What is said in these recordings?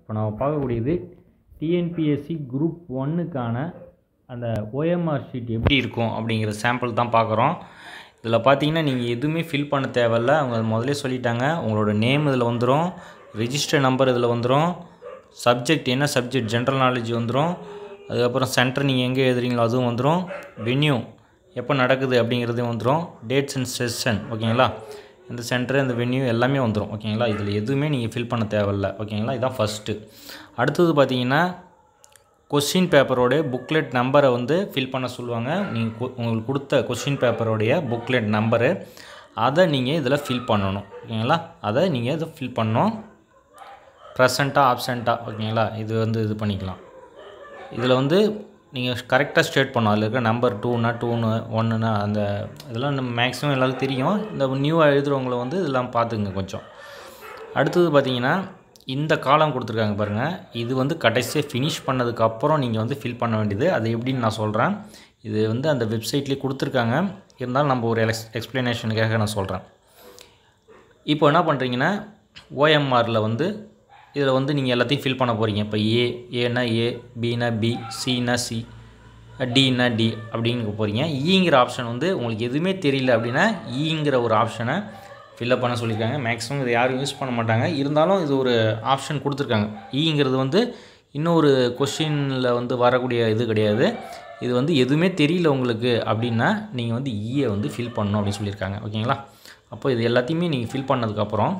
இப்போ நம்ம பார்க்கக்கூடியது டிஎன்பிஎஸ்சி குரூப் ஒன்னுக்கான அந்த ஓஎம்ஆர் ஷீட் எப்படி இருக்கும் அப்படிங்கிற சாம்பிள் தான் பார்க்குறோம் இதில் பார்த்தீங்கன்னா நீங்கள் எதுவுமே ஃபில் பண்ண தேவையில்ல அவங்க முதல்ல சொல்லிட்டாங்க உங்களோட நேம் இதில் வந்துடும் ரிஜிஸ்டர் நம்பர் இதில் வந்துடும் சப்ஜெக்ட் என்ன சப்ஜெக்ட் ஜென்ரல் நாலேஜ் வந்துடும் அதுக்கப்புறம் சென்டர் நீங்கள் எங்கே எழுதுறீங்களோ அதுவும் வந்துடும் வென்யூ எப்போ நடக்குது அப்படிங்கிறதையும் வந்துடும் டேட்ஸ் அண்ட் செஷன் ஓகேங்களா இந்த சென்டர் இந்த வென்யூ எல்லாமே வந்துடும் ஓகேங்களா இதில் எதுவுமே நீங்கள் ஃபில் பண்ண தேவையில்ல ஓகேங்களா இதுதான் ஃபஸ்ட்டு அடுத்தது பார்த்தீங்கன்னா கொஸ்டின் பேப்பரோடைய புக்லெட் நம்பரை வந்து ஃபில் பண்ண சொல்லுவாங்க நீங்கள் உங்களுக்கு கொடுத்த கொஸ்டின் பேப்பரோடைய புக்லெட் நம்பரு அதை நீங்கள் இதில் ஃபில் பண்ணணும் ஓகேங்களா அதை நீங்கள் இதை ஃபில் பண்ணணும் ப்ரெசண்ட்டாக ஆப்சண்ட்டாக ஓகேங்களா இது வந்து இது பண்ணிக்கலாம் இதில் வந்து நீங்கள் கரெக்டாக ஸ்டேட் பண்ணணும் அதில் இருக்கிற நம்பர் டூனா டூனு ஒன்றுனா அந்த இதெல்லாம் நம்ம மேக்ஸிமம் எல்லாருக்கும் தெரியும் இந்த நியூவாக எழுதுகிறவங்கள வந்து இதெல்லாம் பார்த்துங்க கொஞ்சம் அடுத்தது பார்த்தீங்கன்னா இந்த காலம் கொடுத்துருக்காங்க பாருங்கள் இது வந்து கடைசியாக ஃபினிஷ் பண்ணதுக்கப்புறம் நீங்கள் வந்து ஃபில் பண்ண வேண்டியது அது எப்படின்னு நான் சொல்கிறேன் இது வந்து அந்த வெப்சைட்லேயே கொடுத்துருக்காங்க இருந்தாலும் நம்ம ஒரு எக்ஸ் எக்ஸ்ப்ளனேஷனுக்காக நான் சொல்கிறேன் இப்போ என்ன பண்ணுறீங்கன்னா ஓஎம்ஆரில் வந்து இதில் வந்து நீங்கள் எல்லாத்தையும் ஃபில் பண்ண போகிறீங்க இப்போ ஏ ஏனா ஏ பினா பி சினா சி டினா டி அப்படிங்க போகிறீங்க ஈங்கிற ஆப்ஷன் வந்து உங்களுக்கு எதுவுமே தெரியல அப்படின்னா ஈங்கிற ஒரு ஆப்ஷனை ஃபில்லப் பண்ண சொல்லியிருக்காங்க மேக்ஸிமம் இதை யாரும் யூஸ் பண்ண மாட்டாங்க இருந்தாலும் இது ஒரு ஆப்ஷன் கொடுத்துருக்காங்க ஈங்கிறது வந்து இன்னொரு கொஷினில் வந்து வரக்கூடிய இது கிடையாது இது வந்து எதுவுமே தெரியல உங்களுக்கு அப்படின்னா நீங்கள் வந்து ஈயை வந்து ஃபில் பண்ணணும் அப்படின்னு சொல்லியிருக்காங்க ஓகேங்களா அப்போ இது எல்லாத்தையுமே நீங்கள் ஃபில் பண்ணதுக்கப்புறம்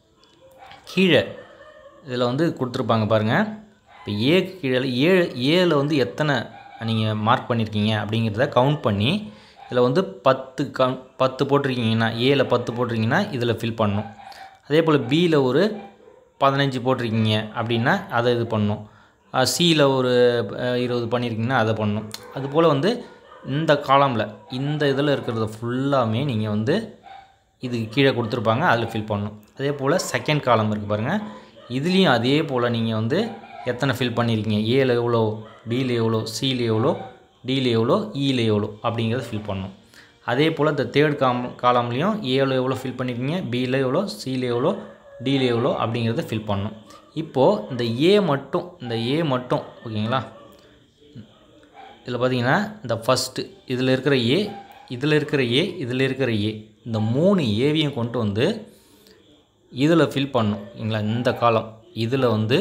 கீழே இதில் வந்து கொடுத்துருப்பாங்க பாருங்கள் இப்போ ஏ கீழே ஏ ஏல வந்து எத்தனை நீங்கள் மார்க் பண்ணியிருக்கீங்க அப்படிங்கிறத கவுண்ட் பண்ணி இதில் வந்து பத்து க பத்து போட்டிருக்கீங்கன்னா ஏல பத்து போட்டிருக்கீங்கன்னா இதில் ஃபில் பண்ணணும் அதே போல் பியில் ஒரு பதினஞ்சு போட்டிருக்கீங்க அப்படின்னா அதை இது பண்ணணும் சியில் ஒரு இருபது பண்ணியிருக்கீங்கன்னா அதை பண்ணணும் அதுபோல் வந்து இந்த காலமில் இந்த இதில் இருக்கிறத ஃபுல்லாமே நீங்கள் வந்து இதுக்கு கீழே கொடுத்துருப்பாங்க அதில் ஃபில் பண்ணணும் அதே போல் செகண்ட் காலம் இருக்குது பாருங்கள் இதுலேயும் அதே போல் நீங்கள் வந்து எத்தனை ஃபில் பண்ணியிருக்கீங்க ஏல எவ்வளோ பியில் எவ்வளோ சியில் எவ்வளோ டியில் எவ்வளோ இயில் எவ்வளோ அப்படிங்கிறத ஃபில் பண்ணணும் அதே போல் இந்த தேர்ட் காம் காலம்லேயும் ஏல எவ்வளோ ஃபில் பண்ணியிருக்கீங்க பியில் எவ்வளோ சியில் எவ்வளோ டியில் எவ்வளோ அப்படிங்கிறத ஃபில் பண்ணணும் இப்போது இந்த ஏ மட்டும் இந்த ஏ மட்டும் ஓகேங்களா இதில் பார்த்தீங்கன்னா இந்த ஃபஸ்ட்டு இதில் இருக்கிற ஏ இதில் இருக்கிற ஏ இதில் இருக்கிற ஏ இந்த மூணு ஏவியும் கொண்டு வந்து இதில் ஃபில் பண்ணும் ஓகேங்களா இந்த காலம் இதில் வந்து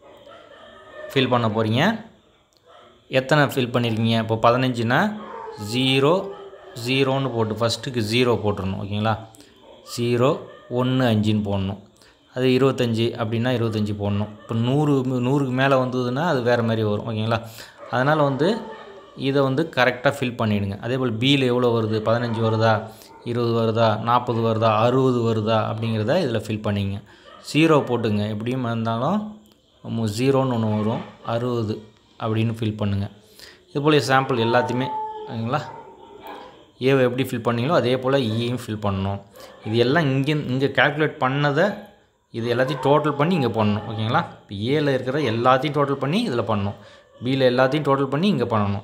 ஃபில் பண்ண போகிறீங்க எத்தனை ஃபில் பண்ணியிருக்கீங்க இப்போ பதினஞ்சுனா ஜீரோ ஜீரோன்னு போட்டு ஃபஸ்ட்டுக்கு ஜீரோ போட்டுடணும் ஓகேங்களா ஜீரோ ஒன்று அஞ்சுன்னு போடணும் அது இருபத்தஞ்சி அப்படின்னா இருபத்தஞ்சி போடணும் இப்போ நூறு நூறுக்கு மேலே வந்ததுன்னா அது வேறு மாதிரி வரும் ஓகேங்களா அதனால் வந்து இதை வந்து கரெக்டாக ஃபில் பண்ணிவிடுங்க அதே போல் பியில் எவ்வளோ வருது பதினஞ்சு வருதா இருபது வருதா நாற்பது வருதா அறுபது வருதா அப்படிங்கிறத இதில் ஃபில் பண்ணிங்க ஜீரோ போட்டுங்க எப்படியும் இருந்தாலும் ஜீரோன்னு ஒன்று வரும் அறுபது அப்படின்னு ஃபில் பண்ணுங்கள் இது போல் சாம்பிள் எல்லாத்தையுமே ஓகேங்களா ஏவை எப்படி ஃபில் பண்ணீங்களோ அதே போல் ஈயும் ஃபில் பண்ணணும் இது எல்லாம் இங்கே இங்கே கேல்குலேட் பண்ணதை இது எல்லாத்தையும் டோட்டல் பண்ணி இங்கே பண்ணணும் ஓகேங்களா இப்போ ஏல இருக்கிற எல்லாத்தையும் டோட்டல் பண்ணி இதில் பண்ணணும் பியில் எல்லாத்தையும் டோட்டல் பண்ணி இங்கே பண்ணணும்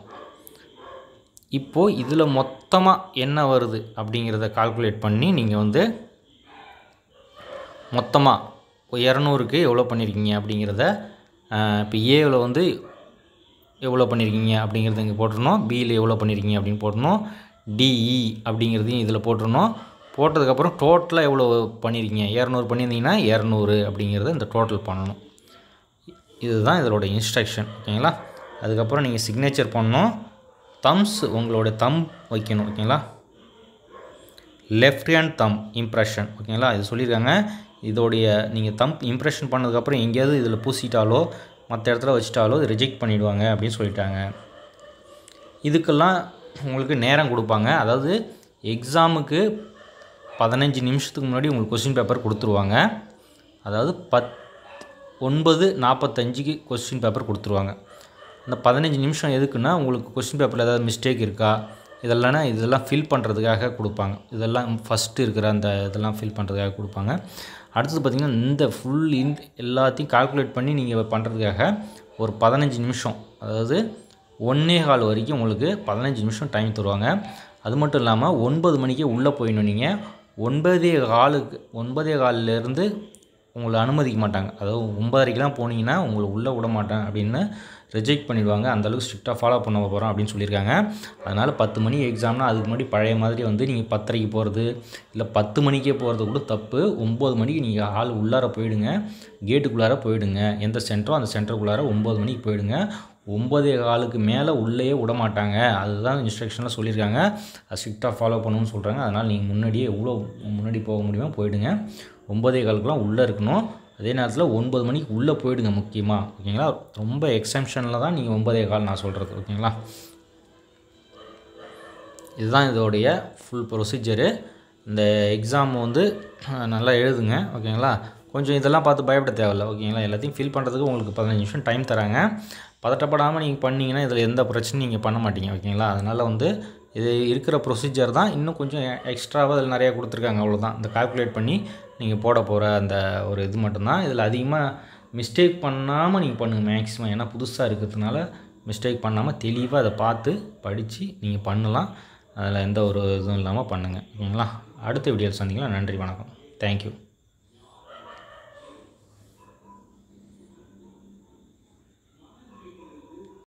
இப்போது இதில் மொத்தமாக என்ன வருது அப்படிங்கிறத கால்குலேட் பண்ணி நீங்கள் வந்து மொத்தமாக இரநூறுக்கு எவ்வளோ பண்ணியிருக்கீங்க அப்படிங்கிறத இப்போ ஏவில் வந்து எவ்வளோ பண்ணியிருக்கீங்க அப்படிங்கிறத இங்கே போட்டுருணும் பியில் எவ்வளோ பண்ணியிருக்கீங்க அப்படின்னு போட்டணும் டிஇ அப்படிங்கிறதையும் இதில் போட்டுருணும் போட்டதுக்கப்புறம் டோட்டலாக எவ்வளோ பண்ணியிருக்கீங்க இரநூறு பண்ணியிருந்தீங்கன்னா இரநூறு அப்படிங்கிறத இந்த டோட்டல் பண்ணணும் இதுதான் இதோட இன்ஸ்ட்ரக்ஷன் ஓகேங்களா அதுக்கப்புறம் நீங்கள் சிக்னேச்சர் பண்ணணும் தம்ஸ் உங்களோட தம் வைக்கணும் ஓகேங்களா லெஃப்ட் ஹேண்ட் தம் இம்ப்ரெஷன் ஓகேங்களா இது சொல்லியிருக்காங்க இதோடைய நீங்கள் தம் இம்ப்ரெஷன் பண்ணதுக்கப்புறம் எங்கேயாவது இதில் பூசிட்டாலோ மற்ற இடத்துல வச்சிட்டாலோ இது ரிஜெக்ட் பண்ணிவிடுவாங்க அப்படின்னு சொல்லிட்டாங்க இதுக்கெல்லாம் உங்களுக்கு நேரம் கொடுப்பாங்க அதாவது எக்ஸாமுக்கு பதினஞ்சு நிமிஷத்துக்கு முன்னாடி உங்களுக்கு கொஸ்டின் பேப்பர் கொடுத்துருவாங்க அதாவது பத் ஒன்பது நாற்பத்தஞ்சுக்கு கொஸ்டின் பேப்பர் கொடுத்துருவாங்க அந்த பதினஞ்சு நிமிஷம் எதுக்குன்னா உங்களுக்கு கொஸ்டின் பேப்பரில் ஏதாவது மிஸ்டேக் இருக்கா இதெல்லாம் இதெல்லாம் ஃபில் பண்ணுறதுக்காக கொடுப்பாங்க இதெல்லாம் ஃபஸ்ட்டு இருக்கிற அந்த இதெல்லாம் ஃபில் பண்ணுறதுக்காக கொடுப்பாங்க அடுத்தது பார்த்திங்கன்னா இந்த ஃபுல் இன் எல்லாத்தையும் கால்குலேட் பண்ணி நீங்கள் பண்ணுறதுக்காக ஒரு பதினஞ்சு நிமிஷம் அதாவது ஒன்றே கால் வரைக்கும் உங்களுக்கு பதினஞ்சு நிமிஷம் டைம் தருவாங்க அது மட்டும் இல்லாமல் ஒன்பது மணிக்கே உள்ளே போயிடணும் நீங்கள் ஒன்பதே காலுக்கு ஒன்பதே காலிலேருந்து உங்களை அனுமதிக்க மாட்டாங்க அதாவது ஒம்பதரைக்கெலாம் போனீங்கன்னா உங்களை உள்ளே விட மாட்டேன் அப்படின்னு ரிஜெக்ட் பண்ணிடுவாங்க அந்தளவுக்கு ஸ்ட்ரிக்டாக ஃபாலோ பண்ண போகிறோம் அப்படின்னு சொல்லியிருக்காங்க அதனால் பத்து மணி எக்ஸாம்னா அதுக்கு முன்னாடி பழைய மாதிரி வந்து நீங்கள் பத்தரைக்கு போகிறது இல்லை பத்து மணிக்கே போகிறது கூட தப்பு ஒம்பது மணிக்கு நீங்கள் ஆள் உள்ளார போயிடுங்க கேட்டுக்குள்ளார போயிடுங்க எந்த சென்டரோ அந்த சென்டருக்குள்ளார ஒம்பது மணிக்கு போயிடுங்க ஒம்பதே காலுக்கு மேலே உள்ளேயே விட மாட்டாங்க அதுதான் இன்ஸ்ட்ரக்ஷனில் சொல்லியிருக்காங்க அது ஸ்ட்ரிக்டாக ஃபாலோ பண்ணணும்னு சொல்கிறாங்க அதனால் நீங்கள் முன்னாடியே எவ்வளோ முன்னாடி போக முடியுமோ போயிடுங்க ஒம்பதே காலுக்குலாம் உள்ளே இருக்கணும் அதே நேரத்தில் ஒன்பது மணிக்கு உள்ளே போயிடுங்க முக்கியமாக ஓகேங்களா ரொம்ப எக்ஸம்ஷனில் தான் நீங்கள் ஒன்பதே கால் நான் சொல்கிறது ஓகேங்களா இதுதான் இதோடைய ஃபுல் ப்ரொசீஜரு இந்த எக்ஸாம் வந்து அஹ், நல்லா எழுதுங்க ஓகேங்களா கொஞ்சம் இதெல்லாம் பார்த்து பயப்பட தேவையில்ல ஓகேங்களா எல்லாத்தையும் ஃபில் பண்ணுறதுக்கு உங்களுக்கு பதினஞ்சு நிமிஷம் டைம் தராங்க பதட்டப்படாமல் நீங்கள் பண்ணீங்கன்னா இதில் எந்த பிரச்சனையும் நீங்கள் பண்ண மாட்டீங்க ஓகேங்களா அதனால் வந்து இது இருக்கிற ப்ரொசீஜர் தான் இன்னும் கொஞ்சம் எக்ஸ்ட்ராவாக இதில் நிறையா கொடுத்துருக்காங்க அவ்வளோதான் இந்த கால்குலேட் பண்ணி நீங்கள் போட போகிற அந்த ஒரு இது மட்டும்தான் இதில் அதிகமாக மிஸ்டேக் பண்ணாமல் நீங்கள் பண்ணுங்கள் மேக்ஸிமம் ஏன்னா புதுசாக இருக்கிறதுனால மிஸ்டேக் பண்ணாமல் தெளிவாக அதை பார்த்து படித்து நீங்கள் பண்ணலாம் அதில் எந்த ஒரு இதுவும் இல்லாமல் பண்ணுங்கள் ஓகேங்களா அடுத்த வீடியோவில் சந்திக்கலாம் நன்றி வணக்கம் தேங்க்யூ